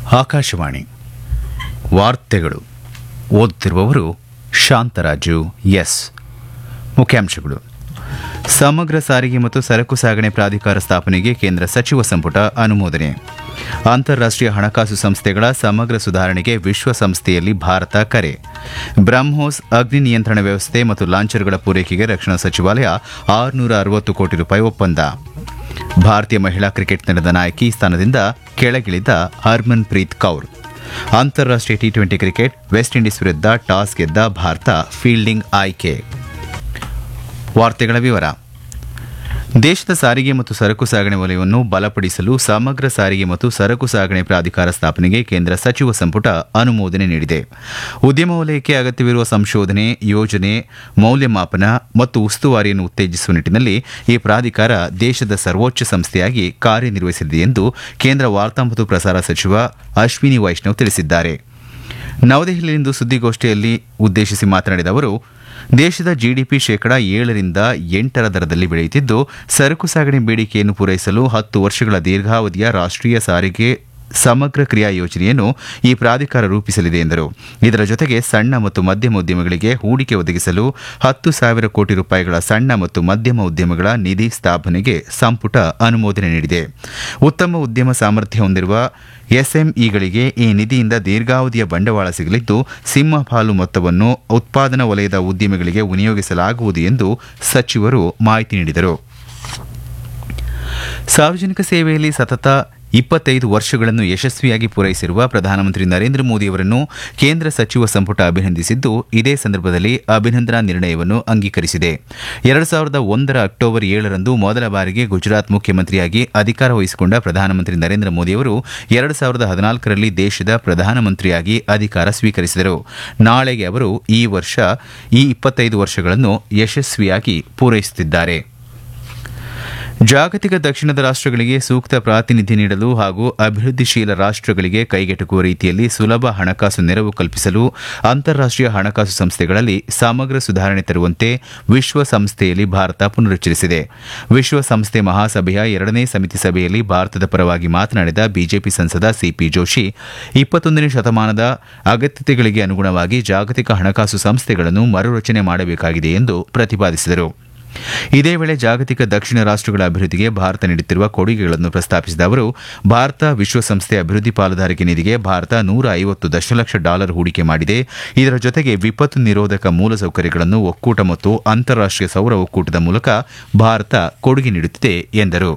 ಆಕಾಶವಾಣಿ ವಾರ್ತೆಗಳು ಓದುತ್ತಿರುವವರು ಶಾಂತರಾಜು ಎಸ್ ಮುಖ್ಯಾಂಶಗಳು ಸಮಗ್ರ ಸಾರಿಗೆ ಮತ್ತು ಸರಕು ಸಾಗಣೆ ಪ್ರಾಧಿಕಾರ ಸ್ಥಾಪನೆಗೆ ಕೇಂದ್ರ ಸಚಿವ ಸಂಪುಟ ಅನುಮೋದನೆ ಅಂತಾರಾಷ್ಟ್ರೀಯ ಹಣಕಾಸು ಸಂಸ್ಥೆಗಳ ಸಮಗ್ರ ಸುಧಾರಣೆಗೆ ವಿಶ್ವಸಂಸ್ಥೆಯಲ್ಲಿ ಭಾರತ ಕರೆ ಬ್ರಹ್ಮೋಸ್ ಅಗ್ನಿ ನಿಯಂತ್ರಣ ವ್ಯವಸ್ಥೆ ಮತ್ತು ಲಾಂಚರ್ಗಳ ಪೂರೈಕೆಗೆ ರಕ್ಷಣಾ ಸಚಿವಾಲಯ ಆರುನೂರ ಅರವತ್ತು ಕೋಟಿ ರೂಪಾಯಿ ಒಪ್ಪಂದ ಭಾರತೀಯ ಮಹಿಳಾ ಕ್ರಿಕೆಟ್ ತಂಡದ ನಾಯಕಿ ಸ್ಥಾನದಿಂದ ಕೆಳಗಿಳಿದ ಹರ್ಮನ್ ಪ್ರೀತ್ ಕೌರ್ ಅಂತಾರಾಷ್ಟ್ರೀಯ T twenty cricket West Indies ವಿರುದ್ಧ ಟಾಸ್ ಗೆದ್ದ ಭಾರತ ಫೀಲ್ಡಿಂಗ್ ಆಯ್ಕೆ ವಾರ್ತೆಗಳ ವಿವರ ದೇಶದ ಸಾರಿಗೆ ಮತ್ತು ಸರಕು ಸಾಗಣೆ ವಲಯವನ್ನು ಬಲಪಡಿಸಲು ಸಮಗ್ರ ಸಾರಿಗೆ ಮತ್ತು ಸರಕು ಸಾಗಣೆ ಪ್ರಾಧಿಕಾರ ಸ್ಥಾಪನೆಗೆ ಕೇಂದ್ರ ಸಚಿವ ಸಂಪುಟ ಅನುಮೋದನೆ ನೀಡಿದೆ ಉದ್ಯಮ ವಲಯಕ್ಕೆ ಅಗತ್ಯವಿರುವ ಸಂಶೋಧನೆ ಯೋಜನೆ ಮೌಲ್ಯಮಾಪನ ಮತ್ತು ಉಸ್ತುವಾರಿಯನ್ನು ಉತ್ತೇಜಿಸುವ ನಿಟ್ಟಿನಲ್ಲಿ ಈ ಪ್ರಾಧಿಕಾರ ದೇಶದ ಸರ್ವೋಚ್ಚ ಸಂಸ್ಥೆಯಾಗಿ ಕಾರ್ಯನಿರ್ವಹಿಸಲಿದೆ ಎಂದು ಕೇಂದ್ರ ವಾರ್ತಾ ಮತ್ತು ಪ್ರಸಾರ ಸಚಿವ ಅಶ್ವಿನಿ ವೈಷ್ಣವ್ ತಿಳಿಸಿದ್ದಾರೆ ನವದೆಹಲಿಯಲ್ಲಿಂದು ಸುದ್ದಿಗೋಷ್ಠಿಯಲ್ಲಿ ಉದ್ದೇಶಿಸಿ ಮಾತನಾಡಿದ ಅವರು ದೇಶದ ಜಿಡಿಪಿ ಶೇಕಡ ಏಳರಿಂದ ಎಂಟರ ದರದಲ್ಲಿ ಬೆಳೆಯುತ್ತಿದ್ದು ಸರಕು ಸಾಗಣೆ ಬೇಡಿಕೆಯನ್ನು ಪೂರೈಸಲು ಹತ್ತು ವರ್ಷಗಳ ದೀರ್ಘಾವಧಿಯ ರಾಷ್ಟ್ರೀಯ ಸಾರಿಗೆ ಸಮಗ್ರ ಕ್ರಿಯಾ ಯೋಜನೆಯನ್ನು ಈ ಪ್ರಾಧಿಕಾರ ರೂಪಿಸಲಿದೆ ಎಂದರು ಇದರ ಜೊತೆಗೆ ಸಣ್ಣ ಮತ್ತು ಮಧ್ಯಮ ಉದ್ಯಮಗಳಿಗೆ ಹೂಡಿಕೆ ಒದಗಿಸಲು ಹತ್ತು ಸಾವಿರ ಕೋಟಿ ರೂಪಾಯಿಗಳ ಸಣ್ಣ ಮತ್ತು ಮಧ್ಯಮ ಉದ್ಯಮಗಳ ನಿಧಿ ಸ್ಥಾಪನೆಗೆ ಸಂಪುಟ ಅನುಮೋದನೆ ನೀಡಿದೆ ಉತ್ತಮ ಉದ್ಯಮ ಸಾಮರ್ಥ್ಯ ಹೊಂದಿರುವ ಎಸ್ಎಂಇಗಳಿಗೆ ಈ ನಿಧಿಯಿಂದ ದೀರ್ಘಾವಧಿಯ ಬಂಡವಾಳ ಸಿಗಲಿದ್ದು ಸಿಂಹಪಾಲು ಮೊತ್ತವನ್ನು ಉತ್ಪಾದನಾ ವಲಯದ ಉದ್ಯಮಿಗಳಿಗೆ ವಿನಿಯೋಗಿಸಲಾಗುವುದು ಎಂದು ಸಚಿವರು ಮಾಹಿತಿ ನೀಡಿದರು ಸಾರ್ವಜನಿಕ ಸೇವೆಯಲ್ಲಿ ಸತತ ಇಪ್ಪತ್ತೈದು ವರ್ಷಗಳನ್ನು ಯಶಸ್ವಿಯಾಗಿ ಪೂರೈಸಿರುವ ಪ್ರಧಾನಮಂತ್ರಿ ನರೇಂದ್ರ ಮೋದಿಯವರನ್ನು ಕೇಂದ್ರ ಸಚಿವ ಸಂಪುಟ ಅಭಿನಂದಿಸಿದ್ದು ಇದೇ ಸಂದರ್ಭದಲ್ಲಿ ಅಭಿನಂದನಾ ನಿರ್ಣಯವನ್ನು ಅಂಗೀಕರಿಸಿದೆ ಎರಡು ಸಾವಿರದ ಒಂದರ ಅಕ್ಟೋಬರ್ ಏಳರಂದು ಮೊದಲ ಬಾರಿಗೆ ಗುಜರಾತ್ ಮುಖ್ಯಮಂತ್ರಿಯಾಗಿ ಅಧಿಕಾರ ವಹಿಸಿಕೊಂಡ ಪ್ರಧಾನಮಂತ್ರಿ ನರೇಂದ್ರ ಮೋದಿಯವರು ಎರಡು ಸಾವಿರದ ಹದಿನಾಲ್ಕರಲ್ಲಿ ದೇಶದ ಪ್ರಧಾನಮಂತ್ರಿಯಾಗಿ ಅಧಿಕಾರ ಸ್ವೀಕರಿಸಿದರು ನಾಳೆಗೆ ಅವರು ಈ ವರ್ಷ ಈ ಇಪ್ಪತ್ತೈದು ವರ್ಷಗಳನ್ನು ಯಶಸ್ವಿಯಾಗಿ ಪೂರೈಸುತ್ತಿದ್ದಾರೆ ಜಾಗತಿಕ ದಕ್ಷಿಣದ ರಾಷ್ಟ್ರಗಳಿಗೆ ಸೂಕ್ತ ಪ್ರಾತಿನಿಧ್ಯ ನೀಡಲು ಹಾಗೂ ಅಭಿವೃದ್ಧಿಶೀಲ ರಾಷ್ಟ್ರಗಳಿಗೆ ಕೈಗೆಟುಕುವ ರೀತಿಯಲ್ಲಿ ಸುಲಭ ಹಣಕಾಸು ನೆರವು ಕಲ್ಪಿಸಲು ಅಂತಾರಾಷ್ಟ್ರೀಯ ಹಣಕಾಸು ಸಂಸ್ಥೆಗಳಲ್ಲಿ ಸಮಗ್ರ ಸುಧಾರಣೆ ತರುವಂತೆ ವಿಶ್ವಸಂಸ್ಥೆಯಲ್ಲಿ ಭಾರತ ಪುನರುಚ್ಚರಿಸಿದೆ ವಿಶ್ವಸಂಸ್ಥೆ ಮಹಾಸಭೆಯ ಎರಡನೇ ಸಮಿತಿ ಸಭೆಯಲ್ಲಿ ಭಾರತದ ಪರವಾಗಿ ಮಾತನಾಡಿದ ಬಿಜೆಪಿ ಸಂಸದ ಸಿಪಿ ಜೋಶಿ ಇಪ್ಪತ್ತೊಂದನೇ ಶತಮಾನದ ಅಗತ್ಯತೆಗಳಿಗೆ ಅನುಗುಣವಾಗಿ ಜಾಗತಿಕ ಹಣಕಾಸು ಸಂಸ್ಥೆಗಳನ್ನು ಮರುರಚನೆ ಮಾಡಬೇಕಾಗಿದೆ ಎಂದು ಪ್ರತಿಪಾದಿಸಿದರು ಇದೇ ವೇಳೆ ಜಾಗತಿಕ ದಕ್ಷಿಣ ರಾಷ್ಟ್ರಗಳ ಅಭಿವೃದ್ಧಿಗೆ ಭಾರತ ನೀಡುತ್ತಿರುವ ಕೊಡುಗೆಗಳನ್ನು ಪ್ರಸ್ತಾಪಿಸಿದ ಅವರು ಭಾರತ ವಿಶ್ವಸಂಸ್ಥೆ ಅಭಿವೃದ್ಧಿ ಪಾಲುದಾರಿಕೆ ನಿಧಿಗೆ ಭಾರತ ನೂರ ಐವತ್ತು ದಶಲಕ್ಷ ಡಾಲರ್ ಹೂಡಿಕೆ ಮಾಡಿದೆ ಇದರ ಜೊತೆಗೆ ವಿಪತ್ತು ನಿರೋಧಕ ಮೂಲಸೌಕರ್ಯಗಳನ್ನು ಒಕ್ಕೂಟ ಮತ್ತು ಅಂತಾರಾಷ್ಟ್ರೀಯ ಸೌರ ಒಕ್ಕೂಟದ ಮೂಲಕ ಭಾರತ ಕೊಡುಗೆ ನೀಡುತ್ತಿದೆ ಎಂದರು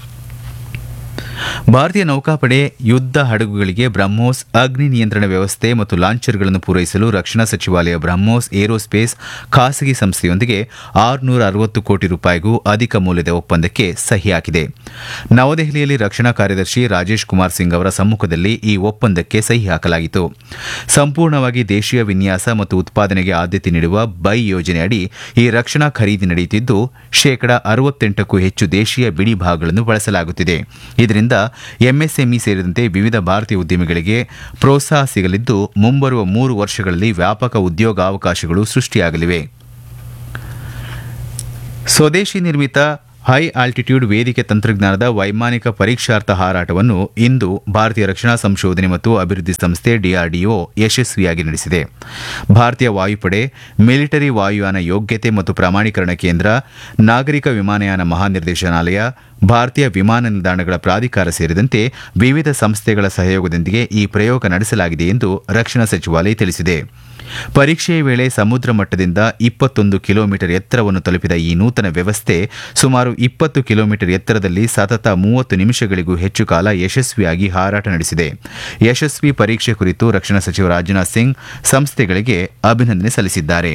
ಭಾರತೀಯ ನೌಕಾಪಡೆ ಯುದ್ಧ ಹಡಗುಗಳಿಗೆ ಬ್ರಹ್ಮೋಸ್ ಅಗ್ನಿ ನಿಯಂತ್ರಣ ವ್ಯವಸ್ಥೆ ಮತ್ತು ಲಾಂಚರ್ಗಳನ್ನು ಪೂರೈಸಲು ರಕ್ಷಣಾ ಸಚಿವಾಲಯ ಬ್ರಹ್ಮೋಸ್ ಏರೋಸ್ಪೇಸ್ ಖಾಸಗಿ ಸಂಸ್ಥೆಯೊಂದಿಗೆ ಆರುನೂರ ಅರವತ್ತು ಕೋಟಿ ರೂಪಾಯಿಗೂ ಅಧಿಕ ಮೌಲ್ಯದ ಒಪ್ಪಂದಕ್ಕೆ ಸಹಿ ಹಾಕಿದೆ ನವದೆಹಲಿಯಲ್ಲಿ ರಕ್ಷಣಾ ಕಾರ್ಯದರ್ಶಿ ರಾಜೇಶ್ ಕುಮಾರ್ ಸಿಂಗ್ ಅವರ ಸಮ್ಮುಖದಲ್ಲಿ ಈ ಒಪ್ಪಂದಕ್ಕೆ ಸಹಿ ಹಾಕಲಾಗಿತ್ತು ಸಂಪೂರ್ಣವಾಗಿ ದೇಶೀಯ ವಿನ್ಯಾಸ ಮತ್ತು ಉತ್ಪಾದನೆಗೆ ಆದ್ಯತೆ ನೀಡುವ ಬೈ ಯೋಜನೆಯಡಿ ಈ ರಕ್ಷಣಾ ಖರೀದಿ ನಡೆಯುತ್ತಿದ್ದು ಶೇಕಡ ಅರವತ್ತೆಂಟಕ್ಕೂ ಹೆಚ್ಚು ದೇಶೀಯ ಬಿಡಿ ಭಾಗಗಳನ್ನು ಬಳಸಲಾಗುತ್ತಿದೆ ಇದರಿಂದ ಎಂಎಸ್ಎಂಇ ಸೇರಿದಂತೆ ವಿವಿಧ ಭಾರತೀಯ ಉದ್ಯಮಿಗಳಿಗೆ ಪ್ರೋತ್ಸಾಹ ಸಿಗಲಿದ್ದು ಮುಂಬರುವ ಮೂರು ವರ್ಷಗಳಲ್ಲಿ ವ್ಯಾಪಕ ಉದ್ಯೋಗಾವಕಾಶಗಳು ಸೃಷ್ಟಿಯಾಗಲಿವೆ ಸ್ವದೇಶಿ ನಿರ್ಮಿತ ಹೈ ಆಲ್ಟಿಟ್ಯೂಡ್ ವೇದಿಕೆ ತಂತ್ರಜ್ಞಾನದ ವೈಮಾನಿಕ ಪರೀಕ್ಷಾರ್ಥ ಹಾರಾಟವನ್ನು ಇಂದು ಭಾರತೀಯ ರಕ್ಷಣಾ ಸಂಶೋಧನೆ ಮತ್ತು ಅಭಿವೃದ್ಧಿ ಸಂಸ್ಥೆ ಡಿಆರ್ಡಿಒ ಯಶಸ್ವಿಯಾಗಿ ನಡೆಸಿದೆ ಭಾರತೀಯ ವಾಯುಪಡೆ ಮಿಲಿಟರಿ ವಾಯುಯಾನ ಯೋಗ್ಯತೆ ಮತ್ತು ಪ್ರಮಾಣೀಕರಣ ಕೇಂದ್ರ ನಾಗರಿಕ ವಿಮಾನಯಾನ ಮಹಾನಿರ್ದೇಶನಾಲಯ ಭಾರತೀಯ ವಿಮಾನ ನಿಲ್ದಾಣಗಳ ಪ್ರಾಧಿಕಾರ ಸೇರಿದಂತೆ ವಿವಿಧ ಸಂಸ್ಥೆಗಳ ಸಹಯೋಗದೊಂದಿಗೆ ಈ ಪ್ರಯೋಗ ನಡೆಸಲಾಗಿದೆ ಎಂದು ರಕ್ಷಣಾ ಸಚಿವಾಲಯ ತಿಳಿಸಿದೆ ಪರೀಕ್ಷೆಯ ವೇಳೆ ಸಮುದ್ರ ಮಟ್ಟದಿಂದ ಇಪ್ಪತ್ತೊಂದು ಕಿಲೋಮೀಟರ್ ಎತ್ತರವನ್ನು ತಲುಪಿದ ಈ ನೂತನ ವ್ಯವಸ್ಥೆ ಸುಮಾರು ಇಪ್ಪತ್ತು ಕಿಲೋಮೀಟರ್ ಎತ್ತರದಲ್ಲಿ ಸತತ ಮೂವತ್ತು ನಿಮಿಷಗಳಿಗೂ ಹೆಚ್ಚು ಕಾಲ ಯಶಸ್ವಿಯಾಗಿ ಹಾರಾಟ ನಡೆಸಿದೆ ಯಶಸ್ವಿ ಪರೀಕ್ಷೆ ಕುರಿತು ರಕ್ಷಣಾ ಸಚಿವ ರಾಜನಾಥ್ ಸಿಂಗ್ ಸಂಸ್ಥೆಗಳಿಗೆ ಅಭಿನಂದನೆ ಸಲ್ಲಿಸಿದ್ದಾರೆ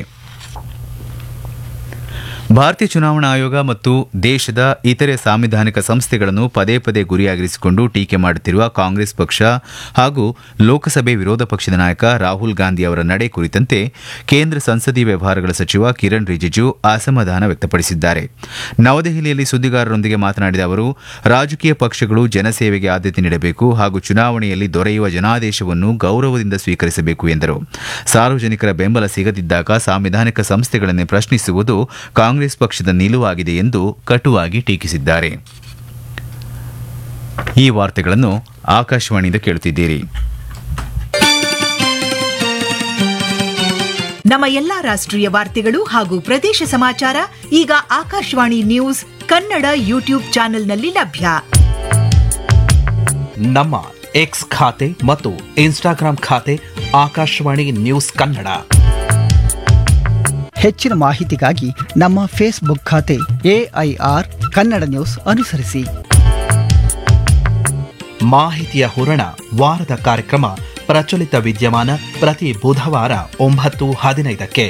ಭಾರತೀಯ ಚುನಾವಣಾ ಆಯೋಗ ಮತ್ತು ದೇಶದ ಇತರೆ ಸಾಂವಿಧಾನಿಕ ಸಂಸ್ಥೆಗಳನ್ನು ಪದೇ ಪದೇ ಗುರಿಯಾಗಿರಿಸಿಕೊಂಡು ಟೀಕೆ ಮಾಡುತ್ತಿರುವ ಕಾಂಗ್ರೆಸ್ ಪಕ್ಷ ಹಾಗೂ ಲೋಕಸಭೆ ವಿರೋಧ ಪಕ್ಷದ ನಾಯಕ ರಾಹುಲ್ ಗಾಂಧಿ ಅವರ ನಡೆ ಕುರಿತಂತೆ ಕೇಂದ್ರ ಸಂಸದೀಯ ವ್ಯವಹಾರಗಳ ಸಚಿವ ಕಿರಣ್ ರಿಜಿಜು ಅಸಮಾಧಾನ ವ್ಯಕ್ತಪಡಿಸಿದ್ದಾರೆ ನವದೆಹಲಿಯಲ್ಲಿ ಸುದ್ದಿಗಾರರೊಂದಿಗೆ ಮಾತನಾಡಿದ ಅವರು ರಾಜಕೀಯ ಪಕ್ಷಗಳು ಜನಸೇವೆಗೆ ಆದ್ಯತೆ ನೀಡಬೇಕು ಹಾಗೂ ಚುನಾವಣೆಯಲ್ಲಿ ದೊರೆಯುವ ಜನಾದೇಶವನ್ನು ಗೌರವದಿಂದ ಸ್ವೀಕರಿಸಬೇಕು ಎಂದರು ಸಾರ್ವಜನಿಕರ ಬೆಂಬಲ ಸಿಗದಿದ್ದಾಗ ಸಾಂವಿಧಾನಿಕ ಸಂಸ್ಥೆಗಳನ್ನೇ ಪ್ರಶ್ನಿಸುವುದು ಕಾಂಗ್ರೆಸ್ ಪಕ್ಷದ ನಿಲುವಾಗಿದೆ ಎಂದು ಕಟುವಾಗಿ ಟೀಕಿಸಿದ್ದಾರೆ ಈ ವಾರ್ತೆಗಳನ್ನು ಆಕಾಶವಾಣಿಯಿಂದ ಕೇಳುತ್ತಿದ್ದೀರಿ ನಮ್ಮ ಎಲ್ಲಾ ರಾಷ್ಟ್ರೀಯ ವಾರ್ತೆಗಳು ಹಾಗೂ ಪ್ರದೇಶ ಸಮಾಚಾರ ಈಗ ಆಕಾಶವಾಣಿ ನ್ಯೂಸ್ ಕನ್ನಡ ಯೂಟ್ಯೂಬ್ ಚಾನೆಲ್ನಲ್ಲಿ ಲಭ್ಯ ನಮ್ಮ ಎಕ್ಸ್ ಖಾತೆ ಮತ್ತು ಇನ್ಸ್ಟಾಗ್ರಾಂ ಖಾತೆ ಆಕಾಶವಾಣಿ ನ್ಯೂಸ್ ಕನ್ನಡ ಹೆಚ್ಚಿನ ಮಾಹಿತಿಗಾಗಿ ನಮ್ಮ ಫೇಸ್ಬುಕ್ ಖಾತೆ ಎಐಆರ್ ಕನ್ನಡ ನ್ಯೂಸ್ ಅನುಸರಿಸಿ ಮಾಹಿತಿಯ ಹೂರಣ ವಾರದ ಕಾರ್ಯಕ್ರಮ ಪ್ರಚಲಿತ ವಿದ್ಯಮಾನ ಪ್ರತಿ ಬುಧವಾರ ಒಂಬತ್ತು ಹದಿನೈದಕ್ಕೆ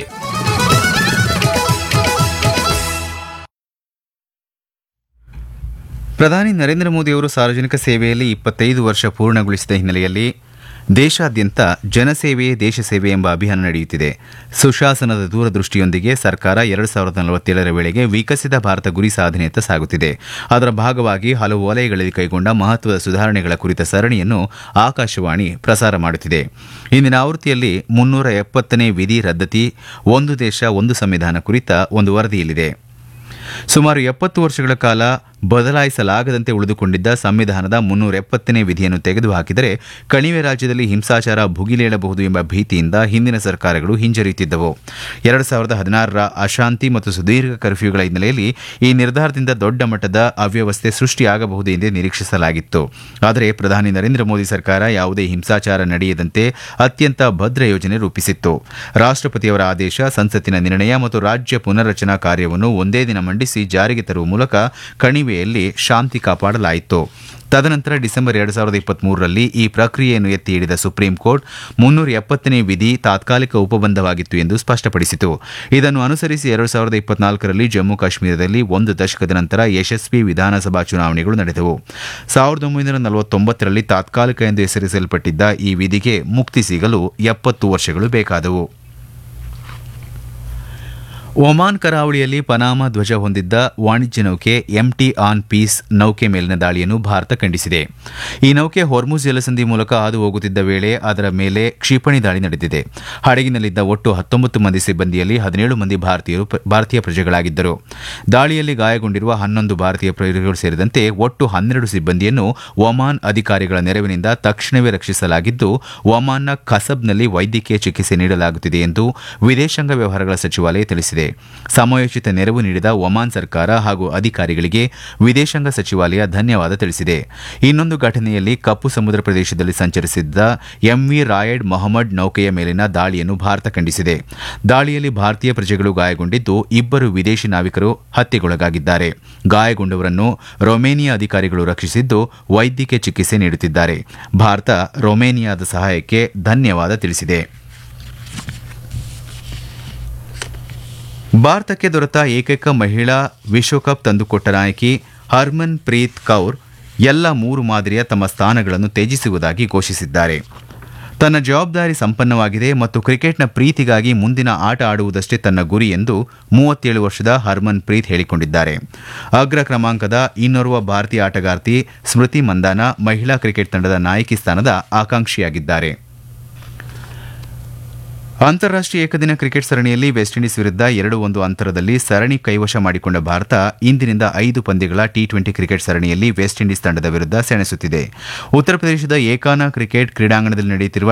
ಪ್ರಧಾನಿ ನರೇಂದ್ರ ಮೋದಿಯವರು ಸಾರ್ವಜನಿಕ ಸೇವೆಯಲ್ಲಿ ಇಪ್ಪತ್ತೈದು ವರ್ಷ ಪೂರ್ಣಗೊಳಿಸಿದ ಹಿನ್ನೆಲೆಯಲ್ಲಿ ದೇಶಾದ್ಯಂತ ಜನಸೇವೆಯೇ ದೇಶ ಸೇವೆ ಎಂಬ ಅಭಿಯಾನ ನಡೆಯುತ್ತಿದೆ ಸುಶಾಸನದ ದೂರದೃಷ್ಟಿಯೊಂದಿಗೆ ಸರ್ಕಾರ ಎರಡು ಸಾವಿರದ ನಲವತ್ತೇಳರ ವೇಳೆಗೆ ವಿಕಸಿತ ಭಾರತ ಗುರಿ ಸಾಧನೆಯತ್ತ ಸಾಗುತ್ತಿದೆ ಅದರ ಭಾಗವಾಗಿ ಹಲವು ವಲಯಗಳಲ್ಲಿ ಕೈಗೊಂಡ ಮಹತ್ವದ ಸುಧಾರಣೆಗಳ ಕುರಿತ ಸರಣಿಯನ್ನು ಆಕಾಶವಾಣಿ ಪ್ರಸಾರ ಮಾಡುತ್ತಿದೆ ಇಂದಿನ ಆವೃತ್ತಿಯಲ್ಲಿ ಮುನ್ನೂರ ಎಪ್ಪತ್ತನೇ ವಿಧಿ ರದ್ದತಿ ಒಂದು ದೇಶ ಒಂದು ಸಂವಿಧಾನ ಕುರಿತ ಒಂದು ವರದಿಯಲ್ಲಿದೆ ಸುಮಾರು ಎಪ್ಪತ್ತು ವರ್ಷಗಳ ಕಾಲ ಬದಲಾಯಿಸಲಾಗದಂತೆ ಉಳಿದುಕೊಂಡಿದ್ದ ಸಂವಿಧಾನದ ಮುನ್ನೂರ ಎಪ್ಪತ್ತನೇ ವಿಧಿಯನ್ನು ತೆಗೆದುಹಾಕಿದರೆ ಕಣಿವೆ ರಾಜ್ಯದಲ್ಲಿ ಹಿಂಸಾಚಾರ ಭುಗಿಲೇಳಬಹುದು ಎಂಬ ಭೀತಿಯಿಂದ ಹಿಂದಿನ ಸರ್ಕಾರಗಳು ಹಿಂಜರಿಯುತ್ತಿದ್ದವು ಎರಡು ಸಾವಿರದ ಹದಿನಾರರ ಅಶಾಂತಿ ಮತ್ತು ಸುದೀರ್ಘ ಕರ್ಫ್ಯೂಗಳ ಹಿನ್ನೆಲೆಯಲ್ಲಿ ಈ ನಿರ್ಧಾರದಿಂದ ದೊಡ್ಡ ಮಟ್ಟದ ಅವ್ಯವಸ್ಥೆ ಸೃಷ್ಟಿಯಾಗಬಹುದು ಎಂದೇ ನಿರೀಕ್ಷಿಸಲಾಗಿತ್ತು ಆದರೆ ಪ್ರಧಾನಿ ನರೇಂದ್ರ ಮೋದಿ ಸರ್ಕಾರ ಯಾವುದೇ ಹಿಂಸಾಚಾರ ನಡೆಯದಂತೆ ಅತ್ಯಂತ ಭದ್ರ ಯೋಜನೆ ರೂಪಿಸಿತ್ತು ರಾಷ್ಟ್ರಪತಿಯವರ ಆದೇಶ ಸಂಸತ್ತಿನ ನಿರ್ಣಯ ಮತ್ತು ರಾಜ್ಯ ಪುನರ್ರಚನಾ ಕಾರ್ಯವನ್ನು ಒಂದೇ ದಿನ ಮಂಡಿಸಿ ಜಾರಿಗೆ ತರುವ ಮೂಲಕ ಕಣಿವೆಯಲ್ಲಿ ಶಾಂತಿ ಕಾಪಾಡಲಾಯಿತು ತದನಂತರ ಡಿಸೆಂಬರ್ ಎರಡು ಸಾವಿರದ ಇಪ್ಪತ್ಮೂರರಲ್ಲಿ ಈ ಪ್ರಕ್ರಿಯೆಯನ್ನು ಎತ್ತಿ ಹಿಡಿದ ಸುಪ್ರೀಂ ಕೋರ್ಟ್ ಮುನ್ನೂರ ಎಪ್ಪತ್ತನೇ ವಿಧಿ ತಾತ್ಕಾಲಿಕ ಉಪಬಂಧವಾಗಿತ್ತು ಎಂದು ಸ್ಪಷ್ಟಪಡಿಸಿತು ಇದನ್ನು ಅನುಸರಿಸಿ ಎರಡು ಸಾವಿರದ ಇಪ್ಪತ್ನಾಲ್ಕರಲ್ಲಿ ಜಮ್ಮು ಕಾಶ್ಮೀರದಲ್ಲಿ ಒಂದು ದಶಕದ ನಂತರ ಯಶಸ್ವಿ ವಿಧಾನಸಭಾ ಚುನಾವಣೆಗಳು ನಡೆದವು ಸಾವಿರದ ಒಂಬೈನೂರ ನಲವತ್ತೊಂಬತ್ತರಲ್ಲಿ ತಾತ್ಕಾಲಿಕ ಎಂದು ಹೆಸರಿಸಲ್ಪಟ್ಟಿದ್ದ ಈ ವಿಧಿಗೆ ಮುಕ್ತಿ ಸಿಗಲು ಎಪ್ಪತ್ತು ವರ್ಷಗಳು ಬೇಕಾದವು ಒಮಾನ್ ಕರಾವಳಿಯಲ್ಲಿ ಪನಾಮ ಧ್ವಜ ಹೊಂದಿದ್ದ ವಾಣಿಜ್ಯ ನೌಕೆ ಎಂಟಿ ಆನ್ ಪೀಸ್ ನೌಕೆ ಮೇಲಿನ ದಾಳಿಯನ್ನು ಭಾರತ ಖಂಡಿಸಿದೆ ಈ ನೌಕೆ ಹೊರ್ಮುಜ್ ಜಲಸಂಧಿ ಮೂಲಕ ಹಾದು ಹೋಗುತ್ತಿದ್ದ ವೇಳೆ ಅದರ ಮೇಲೆ ಕ್ಷಿಪಣಿ ದಾಳಿ ನಡೆದಿದೆ ಹಡಗಿನಲ್ಲಿದ್ದ ಒಟ್ಟು ಹತ್ತೊಂಬತ್ತು ಮಂದಿ ಸಿಬ್ಬಂದಿಯಲ್ಲಿ ಹದಿನೇಳು ಮಂದಿ ಭಾರತೀಯರು ಭಾರತೀಯ ಪ್ರಜೆಗಳಾಗಿದ್ದರು ದಾಳಿಯಲ್ಲಿ ಗಾಯಗೊಂಡಿರುವ ಹನ್ನೊಂದು ಭಾರತೀಯ ಪ್ರಜೆಗಳು ಸೇರಿದಂತೆ ಒಟ್ಟು ಹನ್ನೆರಡು ಸಿಬ್ಬಂದಿಯನ್ನು ಒಮಾನ್ ಅಧಿಕಾರಿಗಳ ನೆರವಿನಿಂದ ತಕ್ಷಣವೇ ರಕ್ಷಿಸಲಾಗಿದ್ದು ಒಮಾನ್ನ ಖಸಬ್ನಲ್ಲಿ ವೈದ್ಯಕೀಯ ಚಿಕಿತ್ಸೆ ನೀಡಲಾಗುತ್ತಿದೆ ಎಂದು ವಿದೇಶಾಂಗ ವ್ಯವಹಾರಗಳ ಸಚಿವಾಲಯ ತಿಳಿಸಿದೆ ಸಮಯೋಚಿತ ನೆರವು ನೀಡಿದ ಒಮಾನ್ ಸರ್ಕಾರ ಹಾಗೂ ಅಧಿಕಾರಿಗಳಿಗೆ ವಿದೇಶಾಂಗ ಸಚಿವಾಲಯ ಧನ್ಯವಾದ ತಿಳಿಸಿದೆ ಇನ್ನೊಂದು ಘಟನೆಯಲ್ಲಿ ಕಪ್ಪು ಸಮುದ್ರ ಪ್ರದೇಶದಲ್ಲಿ ಸಂಚರಿಸಿದ್ದ ಎಂವಿ ರಾಯಡ್ ಮೊಹಮ್ಮದ್ ನೌಕೆಯ ಮೇಲಿನ ದಾಳಿಯನ್ನು ಭಾರತ ಖಂಡಿಸಿದೆ ದಾಳಿಯಲ್ಲಿ ಭಾರತೀಯ ಪ್ರಜೆಗಳು ಗಾಯಗೊಂಡಿದ್ದು ಇಬ್ಬರು ವಿದೇಶಿ ನಾವಿಕರು ಹತ್ಯೆಗೊಳಗಾಗಿದ್ದಾರೆ ಗಾಯಗೊಂಡವರನ್ನು ರೊಮೇನಿಯಾ ಅಧಿಕಾರಿಗಳು ರಕ್ಷಿಸಿದ್ದು ವೈದ್ಯಕೀಯ ಚಿಕಿತ್ಸೆ ನೀಡುತ್ತಿದ್ದಾರೆ ಭಾರತ ರೊಮೇನಿಯಾದ ಸಹಾಯಕ್ಕೆ ಧನ್ಯವಾದ ತಿಳಿಸಿದೆ ಭಾರತಕ್ಕೆ ದೊರೆತ ಏಕೈಕ ಮಹಿಳಾ ವಿಶ್ವಕಪ್ ತಂದುಕೊಟ್ಟ ನಾಯಕಿ ಹರ್ಮನ್ ಪ್ರೀತ್ ಕೌರ್ ಎಲ್ಲ ಮೂರು ಮಾದರಿಯ ತಮ್ಮ ಸ್ಥಾನಗಳನ್ನು ತ್ಯಜಿಸುವುದಾಗಿ ಘೋಷಿಸಿದ್ದಾರೆ ತನ್ನ ಜವಾಬ್ದಾರಿ ಸಂಪನ್ನವಾಗಿದೆ ಮತ್ತು ಕ್ರಿಕೆಟ್ನ ಪ್ರೀತಿಗಾಗಿ ಮುಂದಿನ ಆಟ ಆಡುವುದಷ್ಟೇ ತನ್ನ ಗುರಿ ಎಂದು ಮೂವತ್ತೇಳು ವರ್ಷದ ಹರ್ಮನ್ ಪ್ರೀತ್ ಹೇಳಿಕೊಂಡಿದ್ದಾರೆ ಅಗ್ರ ಕ್ರಮಾಂಕದ ಇನ್ನೋರ್ವ ಭಾರತೀಯ ಆಟಗಾರ್ತಿ ಸ್ಮೃತಿ ಮಂದಾನ ಮಹಿಳಾ ಕ್ರಿಕೆಟ್ ತಂಡದ ನಾಯಕಿ ಸ್ಥಾನದ ಆಕಾಂಕ್ಷಿಯಾಗಿದ್ದಾರೆ ಅಂತಾರಾಷ್ಟೀಯ ಏಕದಿನ ಕ್ರಿಕೆಟ್ ಸರಣಿಯಲ್ಲಿ ವೆಸ್ಟ್ ಇಂಡೀಸ್ ವಿರುದ್ಧ ಎರಡು ಒಂದು ಅಂತರದಲ್ಲಿ ಸರಣಿ ಕೈವಶ ಮಾಡಿಕೊಂಡ ಭಾರತ ಇಂದಿನಿಂದ ಐದು ಪಂದ್ಯಗಳ ಟಿ ಟ್ವೆಂಟಿ ಕ್ರಿಕೆಟ್ ಸರಣಿಯಲ್ಲಿ ವೆಸ್ಟ್ ಇಂಡೀಸ್ ತಂಡದ ವಿರುದ್ಧ ಸೆಣಸುತ್ತಿದೆ ಉತ್ತರ ಪ್ರದೇಶದ ಏಕಾನ ಕ್ರಿಕೆಟ್ ಕ್ರೀಡಾಂಗಣದಲ್ಲಿ ನಡೆಯುತ್ತಿರುವ